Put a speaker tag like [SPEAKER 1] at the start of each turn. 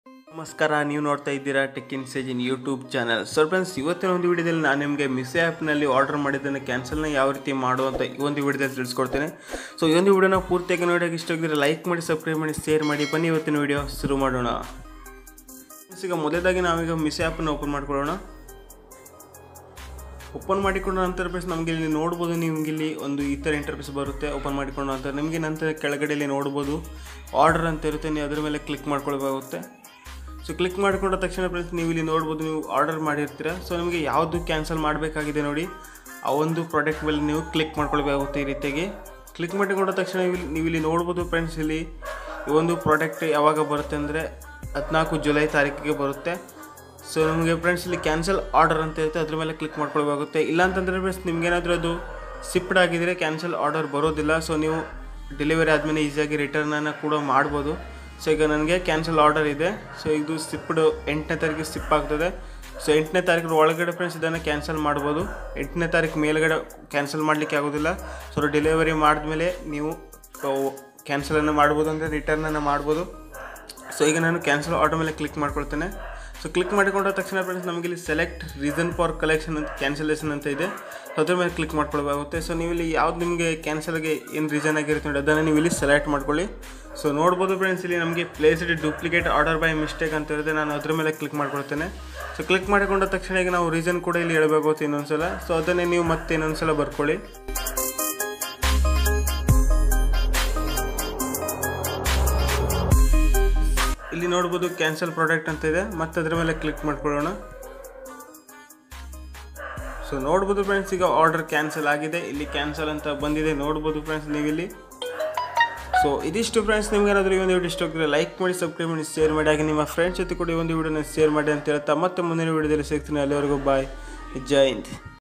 [SPEAKER 1] ನಮಸ್ಕಾರ ನೀವು ನೋಡ್ತಾ ಇದ್ದೀರಾ ಟೆಕ್ ಇನ್ ಸೇಜಿನ್ ಯೂಟ್ಯೂಬ್ ಚಾನಲ್ ಸರ್ ಫ್ರೆಂಡ್ಸ್ ಇವತ್ತಿನ ಒಂದು ವಿಡಿಯೋದಲ್ಲಿ ನಾನು ನಿಮಗೆ ಮಿಸ್ ಆ್ಯಪ್ನಲ್ಲಿ ಆರ್ಡರ್ ಮಾಡಿದ್ದನ್ನು ಕ್ಯಾನ್ಸಲ್ನ ಯಾವ ರೀತಿ ಮಾಡುವಂತ ಈ ಒಂದು ವಿಡಿಯೋದಲ್ಲಿ ತಿಳಿಸ್ಕೊಡ್ತೇನೆ ಸೊ ಈ ಒಂದು ವಿಡಿಯೋನ ಪೂರ್ತಿಯಾಗಿ ನೋಡೋಕೆ ಇಷ್ಟ ಆಗಿದ್ರೆ ಲೈಕ್ ಮಾಡಿ ಸಬ್ಸ್ಕ್ರೈಬ್ ಮಾಡಿ ಶೇರ್ ಮಾಡಿ ಬನ್ನಿ ಇವತ್ತಿನ ವಿಡಿಯೋ ಶುರು ಮಾಡೋಣ Friends, ಈಗ ಮೊದಲಾಗಿ ನಾವೀಗ ಮಿಸ್ ಆ್ಯಪನ್ನು ಓಪನ್ ಮಾಡ್ಕೊಳ್ಳೋಣ ಓಪನ್ ಮಾಡಿಕೊಂಡ ನಂತರ ಪ್ಲಸ್ ನಮಗೆ ಇಲ್ಲಿ ನೋಡ್ಬೋದು ನಿಮ್ಗೆ ಇಲ್ಲಿ ಒಂದು ಈ ಥರ ಇಂಟರ್ಫೇಸ್ ಬರುತ್ತೆ ಓಪನ್ ಮಾಡಿಕೊಂಡ ನಂತರ ನಿಮಗೆ ನಂತರ ಕೆಳಗಡೆಯಲ್ಲಿ ನೋಡ್ಬೋದು ಆರ್ಡರ್ ಅಂತ ಇರುತ್ತೆ ನೀವು ಅದ್ರ ಮೇಲೆ ಕ್ಲಿಕ್ ಮಾಡ್ಕೊಳ್ಬೇಕಾಗುತ್ತೆ ಸೊ ಕ್ಲಿಕ್ ಮಾಡಿಕೊಂಡ ತಕ್ಷಣ ಫ್ರೆಂಡ್ಸ್ ನೀವು ಇಲ್ಲಿ ನೋಡ್ಬೋದು ನೀವು ಆರ್ಡರ್ ಮಾಡಿರ್ತೀರ ಸೊ ನಿಮಗೆ ಯಾವುದು ಕ್ಯಾನ್ಸಲ್ ಮಾಡಬೇಕಾಗಿದೆ ನೋಡಿ ಆ ಒಂದು ಪ್ರಾಡಕ್ಟ್ ಮೇಲೆ ನೀವು ಕ್ಲಿಕ್ ಮಾಡ್ಕೊಳ್ಬೇಕಾಗುತ್ತೆ ಈ ರೀತಿಯಾಗಿ ಕ್ಲಿಕ್ ಮಾಡಿಕೊಂಡ ತಕ್ಷಣ ನೀವು ಇಲ್ಲಿ- ನೀವು ಇಲ್ಲಿ ನೋಡ್ಬೋದು ಫ್ರೆಂಡ್ಸ್ ಇಲ್ಲಿ ಈ ಒಂದು ಪ್ರಾಡಕ್ಟ್ ಯಾವಾಗ ಬರುತ್ತೆ ಅಂದರೆ ಹದಿನಾಲ್ಕು ಜುಲೈ ತಾರೀಕಿಗೆ ಬರುತ್ತೆ ಸೊ ನಮಗೆ ಫ್ರೆಂಡ್ಸ್ ಇಲ್ಲಿ ಕ್ಯಾನ್ಸಲ್ ಆರ್ಡರ್ ಅಂತ ಇರುತ್ತೆ ಅದ್ರ ಮೇಲೆ ಕ್ಲಿಕ್ ಮಾಡ್ಕೊಳ್ಬೇಕಾಗುತ್ತೆ ಇಲ್ಲ ಅಂತಂದರೆ ಫ್ರೆಂಡ್ಸ್ ನಿಮ್ಗೇನಾದರೂ ಅದು ಸಿಪ್ಡ್ ಆಗಿದ್ರೆ ಕ್ಯಾನ್ಸಲ್ ಆರ್ಡರ್ ಬರೋದಿಲ್ಲ ಸೊ ನೀವು ಡೆಲಿವರಿ ಆದಮೇಲೆ ಈಸಿಯಾಗಿ ರಿಟರ್ನನ್ನು ಕೂಡ ಮಾಡ್ಬೋದು ಸೊ ಈಗ ನನಗೆ ಕ್ಯಾನ್ಸಲ್ ಆರ್ಡರ್ ಇದೆ ಸೊ ಇದು ಸಿಪ್ಡ್ ಎಂಟನೇ ತಾರೀಕಿಗೆ ಸಿಪ್ ಆಗ್ತದೆ ಸೊ ಎಂಟನೇ ತಾರೀಕು ಒಳಗಡೆ ಫ್ರೆಂಡ್ಸ್ ಇದನ್ನು ಕ್ಯಾನ್ಸಲ್ ಮಾಡ್ಬೋದು ಎಂಟನೇ ತಾರೀಕು ಮೇಲ್ಗಡೆ ಕ್ಯಾನ್ಸಲ್ ಮಾಡಲಿಕ್ಕೆ ಆಗೋದಿಲ್ಲ ಸೊ ಡೆಲಿವರಿ ಮಾಡಿದ್ಮೇಲೆ ನೀವು ಕ್ಯಾನ್ಸಲನ್ನು ಮಾಡ್ಬೋದು ಅಂದರೆ ರಿಟರ್ನನ್ನು ಮಾಡ್ಬೋದು ಸೊ ಈಗ ನಾನು ಕ್ಯಾನ್ಸಲ್ ಆರ್ಡರ್ ಮೇಲೆ ಕ್ಲಿಕ್ ಮಾಡ್ಕೊಳ್ತೇನೆ ಸೊ ಕ್ಲಿಕ್ ಮಾಡಿಕೊಂಡ ತಕ್ಷಣ ಫ್ರೆಂಡ್ಸ್ ನಮಗೆ ಇಲ್ಲಿ ಸೆಲೆಕ್ಟ್ ರೀಸನ್ ಫಾರ್ ಕಲೆಕ್ಷನ್ ಅಂತ ಕ್ಯಾನ್ಸಲೇಷನ್ ಅಂತ ಇದೆ ಸೊ ಅದ್ರ ಮೇಲೆ ಕ್ಲಿಕ್ ಮಾಡ್ಕೊಳ್ಬೇಕಾಗುತ್ತೆ ಸೊ ನೀವು ಇಲ್ಲಿ ಯಾವ್ದು ನಿಮಗೆ ಕ್ಯಾನ್ಸಲ್ಗೆ ಏನು ರೀಸನ್ ಆಗಿರುತ್ತೆ ನೋಡಿ ಅದನ್ನು ನೀವು ಇಲ್ಲಿ ಸೆಲೆಕ್ಟ್ ಮಾಡ್ಕೊಳ್ಳಿ ಸೊ ನೋಡ್ಬೋದು ಫ್ರೆಂಡ್ಸ್ ಇಲ್ಲಿ ನಮಗೆ placed duplicate order by mistake ಅಂತ ಇರುತ್ತೆ ನಾನು ಅದ್ರ ಮೇಲೆ ಕ್ಲಿಕ್ ಮಾಡ್ಕೊಳ್ತೇನೆ ಸೊ ಕ್ಲಿಕ್ ಮಾಡಿಕೊಂಡ ತಕ್ಷಣ ಈಗ ನಾವು ರೀಸನ್ ಕೂಡ ಇಲ್ಲಿ ಹೇಳಬೇಕಾಗುತ್ತೆ ಇನ್ನೊಂದ್ಸಲ ಸೊ ಅದನ್ನೇ ನೀವು ಮತ್ತೆ ಇನ್ನೊಂದ್ಸಲ ಬರ್ಕೊಳ್ಳಿ ಇಲ್ಲಿ ನೋಡ್ಬೋದು ಕ್ಯಾನ್ಸಲ್ ಪ್ರಾಡಕ್ಟ್ ಅಂತ ಇದೆ ಮತ್ತೆ ಅದ್ರ ಮೇಲೆ ಕ್ಲಿಕ್ ಮಾಡ್ಕೊಳ್ಳೋಣ ಸೊ ನೋಡ್ಬೋದು ಫ್ರೆಂಡ್ಸ್ ಈಗ ಆರ್ಡರ್ ಕ್ಯಾನ್ಸಲ್ ಆಗಿದೆ ಇಲ್ಲಿ ಕ್ಯಾನ್ಸಲ್ ಅಂತ ಬಂದಿದೆ ನೋಡ್ಬೋದು ಫ್ರೆಂಡ್ಸ್ ನೀವಿಲ್ಲಿ ಸೊ ಇದಿಷ್ಟು ಫ್ರೆಂಡ್ಸ್ ನಿಮ್ಗೆ ಏನಾದರೂ ಈ ಒಂದು ವಿಡಿಯೋ ಇಷ್ಟ ಆಗಿದ್ರೆ ಲೈಕ್ ಮಾಡಿ ಸಬ್ಸ್ಕ್ರೈಬ್ ಮಾಡಿ ಶೇರ್ ಮಾಡಿ ಹಾಗೆ ನಿಮ್ಮ ಫ್ರೆಂಡ್ಸ್ ಜೊತೆ ಕೂಡ ಈ ಒಂದು ವಿಡಿಯೋನ ಶೇರ್ ಮಾಡಿ ಅಂತ ಹೇಳ್ತಾ ಮತ್ತೆ ಮುಂದಿನ ವಿಡಿಯೋದಲ್ಲಿ ಸಿಗ್ತೀನಿ ಅಲ್ಲಿವರೆಗೂ ಬಾಯ್ ಜೈ ಹಿಂದ್